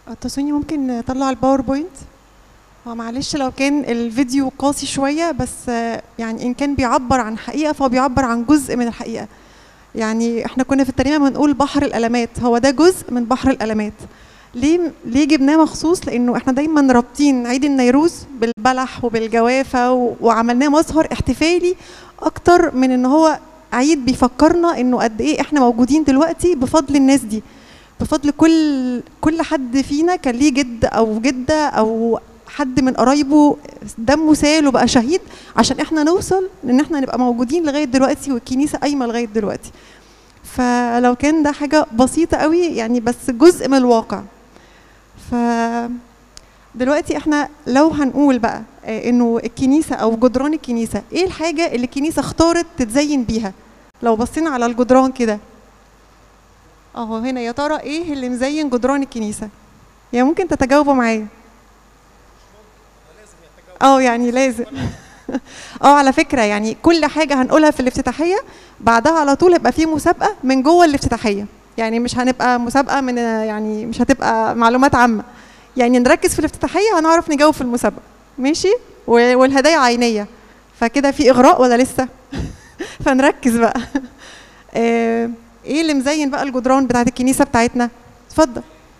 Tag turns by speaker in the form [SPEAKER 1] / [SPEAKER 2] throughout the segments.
[SPEAKER 1] تصوني ممكن نطلع الباوربوينت هو معلش لو كان الفيديو قاسي شوية بس آه، يعني إن كان بيعبر عن حقيقة فهو بيعبر عن جزء من الحقيقة يعني احنا كنا في الترجمة بنقول بحر الألمات هو ده جزء من بحر الألمات ليه ليه جبناه مخصوص لأنه احنا دايما رابطين عيد النيروز بالبلح وبالجوافة و- وعملناه مظهر احتفالي أكتر من إن هو عيد بيفكرنا إنه قد إيه احنا موجودين دلوقتي بفضل الناس دي بفضل كل كل حد فينا كان ليه جد او جده او حد من قرايبه دمه سال وبقى شهيد عشان احنا نوصل ان احنا نبقى موجودين لغايه دلوقتي والكنيسه قايمه لغايه دلوقتي فلو كان ده حاجه بسيطه قوي يعني بس جزء من الواقع ف دلوقتي احنا لو هنقول بقى آه، انه الكنيسه او جدران الكنيسه ايه الحاجه اللي الكنيسه اختارت تتزين بيها لو بصينا على الجدران كده اهو هنا يا ترى ايه اللي مزين جدران الكنيسه يعني ممكن تتجاوبوا معايا اه يعني لازم اه على فكره يعني كل حاجه هنقولها في الافتتاحيه بعدها على طول هيبقى في مسابقه من جوه الافتتاحيه يعني مش هنبقى مسابقه من يعني مش هتبقى معلومات عامه يعني نركز في الافتتاحيه هنعرف نجاوب في المسابقه ماشي و- والهدايا عينيه فكده في اغراء ولا لسه فنركز بقى آه، ايه اللي مزين بقى الجدران بتاعت الكنيسه بتاعتنا اتفضل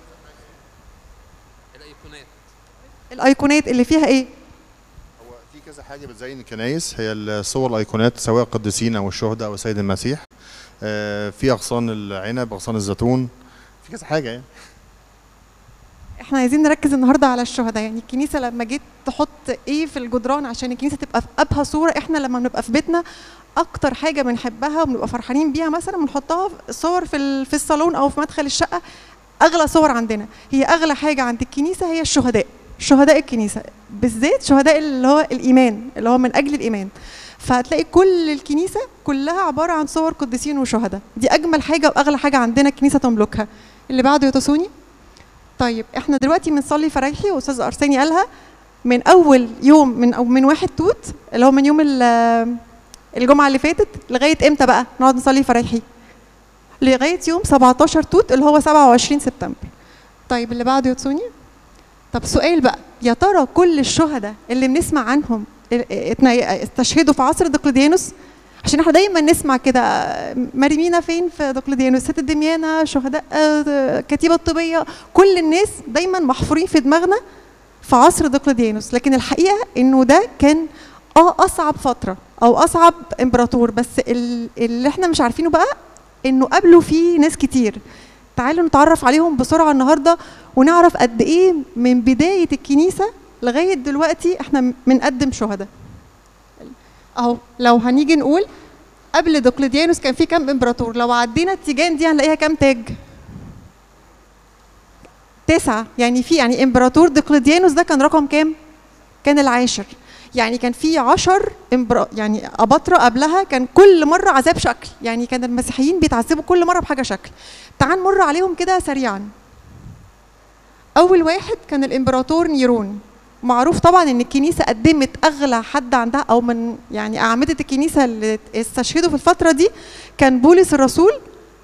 [SPEAKER 2] الايقونات
[SPEAKER 1] الايقونات اللي فيها ايه
[SPEAKER 3] هو في كذا حاجه بتزين الكنايس هي الصور الايقونات سواء القديسين او الشهداء او السيد المسيح آه، في اغصان العنب اغصان الزيتون في كذا حاجه يعني
[SPEAKER 1] احنا عايزين نركز النهارده على الشهداء يعني الكنيسه لما جيت تحط ايه في الجدران عشان الكنيسه تبقى في ابهى صوره احنا لما بنبقى في بيتنا اكتر حاجه بنحبها وبنبقى فرحانين بيها مثلا بنحطها في صور في ال- في الصالون او في مدخل الشقه اغلى صور عندنا هي اغلى حاجه عند الكنيسه هي الشهداء شهداء الكنيسه بالذات شهداء اللي هو الايمان اللي هو من اجل الايمان فهتلاقي كل الكنيسه كلها عباره عن صور قديسين وشهداء دي اجمل حاجه واغلى حاجه عندنا الكنيسه تملكها اللي بعده يتصوني طيب احنا دلوقتي بنصلي فرايحي واستاذ ارساني قالها من اول يوم من او من واحد توت اللي هو من يوم ال- الجمعه اللي فاتت لغايه امتى بقى نقعد نصلي فرايحي لغايه يوم 17 توت اللي هو 27 سبتمبر طيب اللي بعده يتصوني طب سؤال بقى يا ترى كل الشهداء اللي بنسمع عنهم ال- اتنا- استشهدوا في عصر دقلديانوس عشان احنا دايما نسمع كده مريمينا فين في دقلديانوس ست دميانة شهداء آه، كتيبة الطبية كل الناس دايما محفورين في دماغنا في عصر دقلديانوس لكن الحقيقة انه ده كان اه اصعب فترة او اصعب امبراطور بس ال- اللي احنا مش عارفينه بقى انه قابلوا فيه ناس كتير تعالوا نتعرف عليهم بسرعة النهاردة ونعرف قد ايه من بداية الكنيسة لغاية دلوقتي احنا بنقدم شهداء اهو لو هنيجي نقول قبل دقلديانوس كان في كام امبراطور لو عدينا التيجان دي هنلاقيها كام تاج تسعة يعني في يعني امبراطور دقلديانوس ده كان رقم كام كان العاشر يعني كان في عشر إمبرا... يعني أباطرة قبلها كان كل مرة عذاب شكل يعني كان المسيحيين بيتعذبوا كل مرة بحاجة شكل تعال نمر عليهم كده سريعا أول واحد كان الإمبراطور نيرون معروف طبعا ان الكنيسه قدمت اغلى حد عندها او من يعني اعمده الكنيسه اللي استشهدوا في الفتره دي كان بولس الرسول